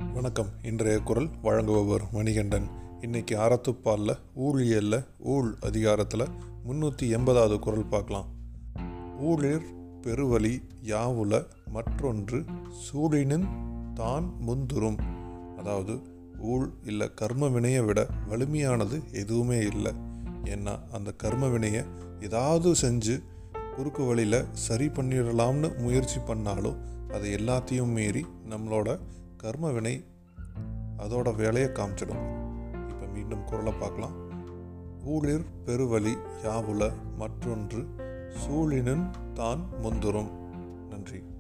வணக்கம் இன்றைய குரல் வழங்குபவர் மணிகண்டன் இன்னைக்கு அறத்துப்பாலில் ஊழியல்ல ஊழ் அதிகாரத்தில் முந்நூற்றி எண்பதாவது குரல் பார்க்கலாம் ஊழிர் பெருவழி யாவுல மற்றொன்று சூழினின் தான் முந்துரும் அதாவது ஊழ் இல்லை கர்ம வினையை விட வலிமையானது எதுவுமே இல்லை ஏன்னா அந்த கர்ம வினையை ஏதாவது செஞ்சு குறுக்கு வழியில் சரி பண்ணிடலாம்னு முயற்சி பண்ணாலும் அது எல்லாத்தையும் மீறி நம்மளோட கர்ம வினை அதோட வேலையை காமிச்சிடும் இப்போ மீண்டும் குரலை பார்க்கலாம் ஊழிர் பெருவழி யாவுல மற்றொன்று சூழினும் தான் முந்துரும் நன்றி